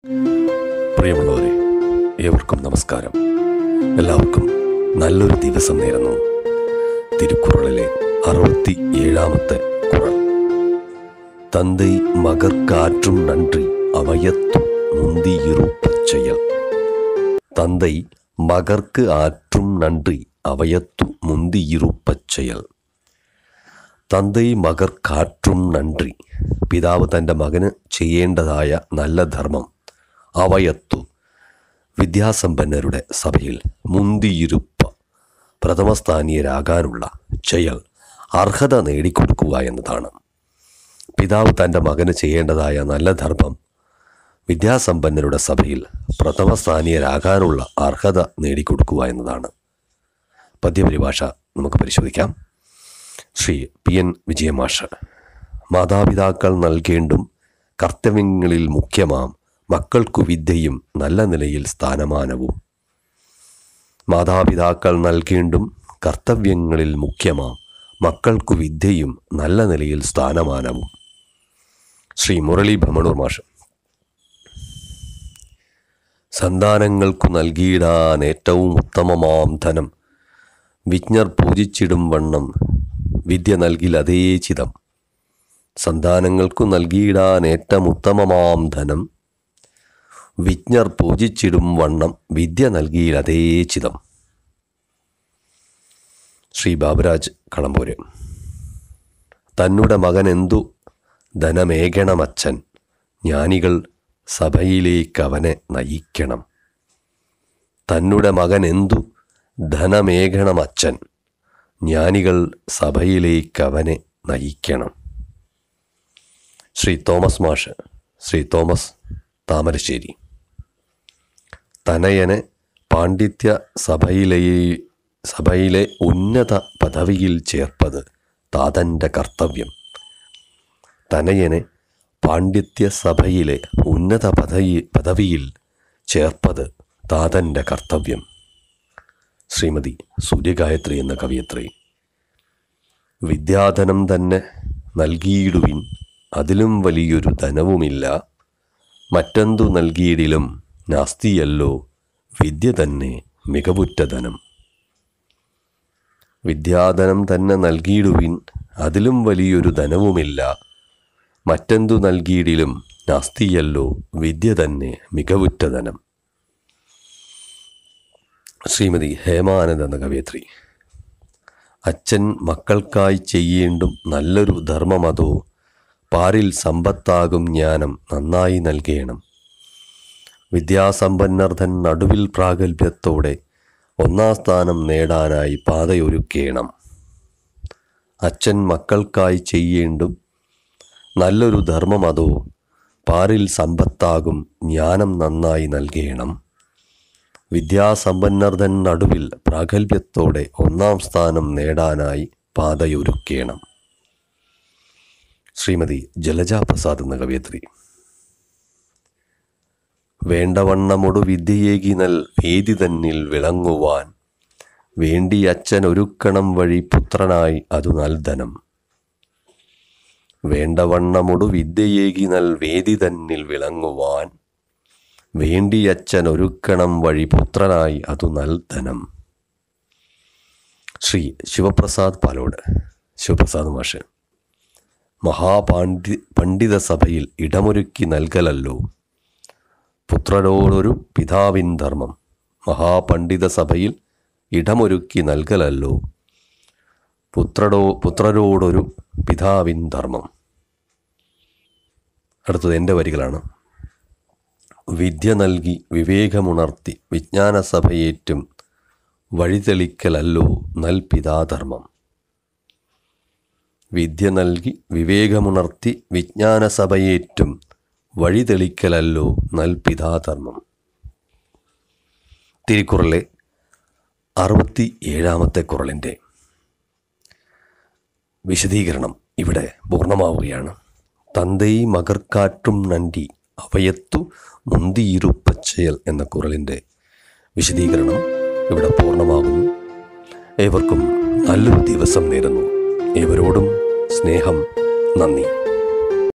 പ്രിയമുള്ളവരെ ഏവർക്കും നമസ്കാരം എല്ലാവർക്കും നല്ലൊരു ദിവസം നേരുന്നു തിരുക്കുറളിലെ അറുപത്തി ഏഴാമത്തെ കുറൾ തந்தை மகற்காற்றும் நன்றி அவையத்து முந்தியிருப்பச் செயல் தந்தை மகற்கு ஆற்றும் நன்றி അവയത്തു മുന്തിയിരുപ്പச் செயல் തന്തൈ മകർക്കാற்றும் നன்றി പിതാവ് തൻ്റെ മകന് ചെയ്യേണ്ടതായ നല്ല ധർമ്മം അവയത്തു വിദ്യാസമ്പന്നരുടെ സഭയിൽ മുന്തിയിരുപ്പ് പ്രഥമസ്ഥാനീയരാകാനുള്ള ചെയ്യൽ അർഹത നേടിക്കൊടുക്കുക എന്നതാണ് പിതാവ് തൻ്റെ മകന് ചെയ്യേണ്ടതായ നല്ല ധർമ്മം വിദ്യാസമ്പന്നരുടെ സഭയിൽ പ്രഥമസ്ഥാനീയരാകാനുള്ള അർഹത നേടിക്കൊടുക്കുക എന്നതാണ് പദ്യപരിഭാഷ നമുക്ക് പരിശോധിക്കാം ശ്രീ പി എൻ വിജയമാഷ് മാതാപിതാക്കൾ നൽകേണ്ടും കർത്തവ്യങ്ങളിൽ മുഖ്യമാം മക്കൾക്കു വിദ്യയും നല്ല നിലയിൽ സ്ഥാനമാനവും മാതാപിതാക്കൾ നൽകേണ്ടും കർത്തവ്യങ്ങളിൽ മുഖ്യമാം മക്കൾക്കു വിദ്യയും നല്ല നിലയിൽ സ്ഥാനമാനവും ശ്രീ മുരളി ഭമണൂർ മാഷ് സന്താനങ്ങൾക്കു നൽകിയിടാൻ ഏറ്റവും ഉത്തമമാം ധനം വിജ്ഞർ പൂജിച്ചിടും വണ്ണം വിദ്യ നൽകിൽ അതേ ചിതം സന്താനങ്ങൾക്കു നൽകിയിടാൻ ഏറ്റവും ഉത്തമമാം ധനം വിജ്ഞർ പൂജിച്ചിടും വണ്ണം വിദ്യ നൽകിയിൽ അതേ ചിതം ശ്രീ ബാബുരാജ് കളമ്പൂര് തന്നുടെ മകൻ എന്തു ധനമേകണമച്ചൻ ജ്ഞാനികൾ സഭയിലേക്ക് അവനെ നയിക്കണം തന്നുടെ മകൻ എന്തു ധനമേകണമച്ചൻ ജ്ഞാനികൾ സഭയിലേക്ക് അവനെ നയിക്കണം ശ്രീ തോമസ് മാഷ് ശ്രീ തോമസ് താമരശ്ശേരി തനയനെ പാണ്ഡിത്യ സഭയിലെ സഭയിലെ ഉന്നത പദവിയിൽ ചേർപ്പത് താതൻ്റെ കർത്തവ്യം തനയനെ പാണ്ഡിത്യ സഭയിലെ ഉന്നത പദവി പദവിയിൽ ചേർപ്പത് താതൻ്റെ കർത്തവ്യം ശ്രീമതി സൂര്യഗായത്രി എന്ന കവിയത്രി വിദ്യാധനം തന്നെ നൽകിയിടുവിൻ അതിലും വലിയൊരു ധനവുമില്ല മറ്റെന്തു നൽകിയിടിലും നാസ്തിയല്ലോ വിദ്യ തന്നെ മികവുറ്റ ധനം വിദ്യാധനം തന്നെ നൽകിയിടുവിൻ അതിലും വലിയൊരു ധനവുമില്ല മറ്റെന്തു നൽകിയിടിലും നാസ്തിയല്ലോ വിദ്യ തന്നെ മികവുറ്റ ധനം ശ്രീമതി ഹേമാനന്ദ എന്ന കവയത്രി അച്ഛൻ മക്കൾക്കായി ചെയ്യേണ്ടും നല്ലൊരു ധർമ്മമതോ പാരിൽ സമ്പത്താകും ജ്ഞാനം നന്നായി നൽകേണം വിദ്യാസമ്പന്നർദ്ധൻ നടുവിൽ പ്രാഗൽഭ്യത്തോടെ ഒന്നാം സ്ഥാനം നേടാനായി പാതയൊരുക്കേണം അച്ഛൻ മക്കൾക്കായി ചെയ്യേണ്ടും നല്ലൊരു ധർമ്മമതോ പാരിൽ സമ്പത്താകും ജ്ഞാനം നന്നായി നൽകേണം വിദ്യാസമ്പന്നർദ്ധൻ നടുവിൽ പ്രാഗൽഭ്യത്തോടെ ഒന്നാം സ്ഥാനം നേടാനായി പാതയൊരുക്കേണം ശ്രീമതി ജലജ പ്രസാദ് എന്ന കവിയത്രി വേണ്ടവണ്ണമൊടു വിദ്യയേകി നൽ വേദി തന്നിൽ വിളങ്ങുവാൻ വേണ്ടി അച്ഛൻ ഒരുക്കണം വഴി പുത്രനായി അതു നൽധനം വേണ്ടവണ്ണമൊടു വിദ്യയേകി നൽ വേദി തന്നിൽ വിളങ്ങുവാൻ വേണ്ടി അച്ഛൻ ഒരുക്കണം വഴി പുത്രനായി അതു നൽധനം ശ്രീ ശിവപ്രസാദ് പാലോട് ശിവപ്രസാദ് മാഷ് മഹാപാണ്ഡി പണ്ഡിത സഭയിൽ ഇടമൊരുക്കി നൽകലല്ലോ പുത്രരോടൊരു പിതാവിൻ ധർമ്മം മഹാപണ്ഡിത സഭയിൽ ഇടമൊരുക്കി നൽകലല്ലോ പുത്രടോ പുത്രരോടൊരു പിതാവിൻ ധർമ്മം അടുത്തത് എൻ്റെ വരികളാണ് വിദ്യ നൽകി വിവേകമുണർത്തി വിജ്ഞാനസഭയേറ്റും വഴിതെളിക്കലല്ലോ നൽപിതാധർമ്മം വിദ്യ നൽകി വിവേകമുണർത്തി വിജ്ഞാനസഭയേറ്റും വഴിതെളിക്കലല്ലോ നൽപിതാധർമ്മം തിരുക്കുറലെ അറുപത്തി ഏഴാമത്തെ കുറളിൻ്റെ വിശദീകരണം ഇവിടെ പൂർണ്ണമാവുകയാണ് തന്തൈ മകർക്കാറ്റും നണ്ടി അവയത്തു മുന്തിയിരുപ്പച്ചയൽ എന്ന കുറളിൻ്റെ വിശദീകരണം ഇവിടെ പൂർണ്ണമാകുന്നു ഏവർക്കും നല്ലൊരു ദിവസം നേരുന്നു ഏവരോടും സ്നേഹം നന്ദി